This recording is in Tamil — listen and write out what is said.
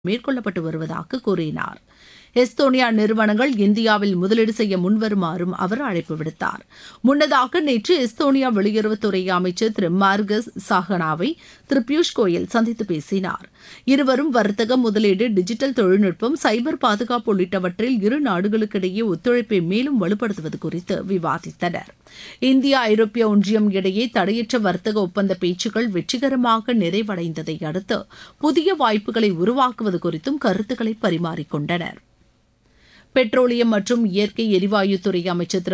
மேற்கொள்ளப்பட்டு வருவதாக கூறினார் எஸ்தோனியா நிறுவனங்கள் இந்தியாவில் முதலீடு செய்ய முன்வருமாறும் அவர் அழைப்பு விடுத்தார் முன்னதாக நேற்று எஸ்தோனியா வெளியுறவுத்துறை அமைச்சர் திரு மார்கஸ் சாகனாவை திரு பியூஷ் கோயல் சந்தித்து பேசினார் இருவரும் வர்த்தகம் முதலீடு டிஜிட்டல் தொழில்நுட்பம் சைபர் பாதுகாப்பு உள்ளிட்டவற்றில் இரு நாடுகளுக்கிடையே ஒத்துழைப்பை மேலும் வலுப்படுத்துவது குறித்து விவாதித்தனர் இந்தியா ஐரோப்பிய ஒன்றியம் இடையே தடையற்ற வர்த்தக ஒப்பந்த பேச்சுக்கள் வெற்றிகரமாக நிறைவடைந்ததை அடுத்து புதிய வாய்ப்புகளை உருவாக்குவது குறித்தும் கருத்துக்களை பரிமாறிக்கொண்டனர் பெட்ரோலியம் மற்றும் இயற்கை எரிவாயுத்துறை அமைச்சர் திரு